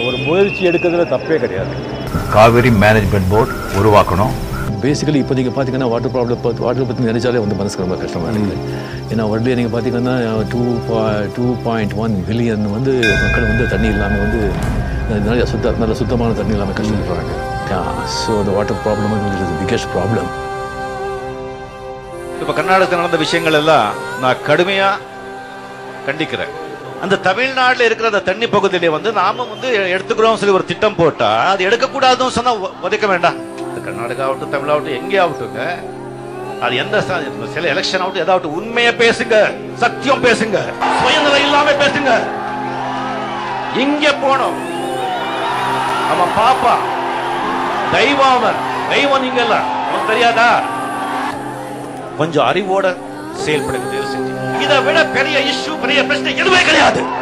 ஒரு முயற்சி எடுக்கிறதுல தப்பே கிடையாது காவிரி மேனேஜ்மெண்ட் போர்டு உருவாக்கணும் பேசிக்கலி இப்போதைக்கு பார்த்தீங்கன்னா வாட்டர் ப்ராப்ளம் வாட்டர் பற்றி நினைச்சாலே வந்து மனசுக்கு ரொம்ப கஷ்டமாக இருக்குது ஏன்னா வருடே நீங்கள் பார்த்தீங்கன்னா two two point one billion வந்து மக்கள் வந்து தண்ணி இல்லாமல் வந்து நிறைய சுத்த நல்ல சுத்தமான தண்ணி இல்லாமல் கஷ்டப்படுறாங்க ஸோ அந்த water problem is biggest problem இப்ப கர்நாடகத்தில் நடந்த விஷயங்கள் எல்லாம் நான் கடுமையா கண்டிக்கிறேன் அந்த தமிழ்நாட்டில் இருக்கிற அந்த தண்ணி பகுதியிலே வந்து நாம வந்து எடுத்துக்கிறோம் சொல்லி ஒரு திட்டம் போட்டா அது எடுக்கக்கூடாதுன்னு சொன்னா உ- உதைக்க வேண்டாம் அது கர்நாடகா ஆகட்டும் தமிழாகட்டும் எங்கே ஆகட்டுங்க அது எந்த ச- சில எலெக்ஷன் ஆகட்டும் ஏதாவட்டும் உண்மையை பேசுங்க சத்தியம் பேசுங்க சுயநிலை இல்லாம பேசுங்க இங்க போனோம் அவன் பாப்பா தெய்வம் அவன் தெய்வம் நீங்க எல்லாம் உனக்கு தெரியாதா கொஞ்சம் அறிவோட செயல்படுங்க தயவு செஞ்சு இதை விட பெரிய இஷ்யூ பெரிய பிரச்சனை எதுவுமே கிடையாது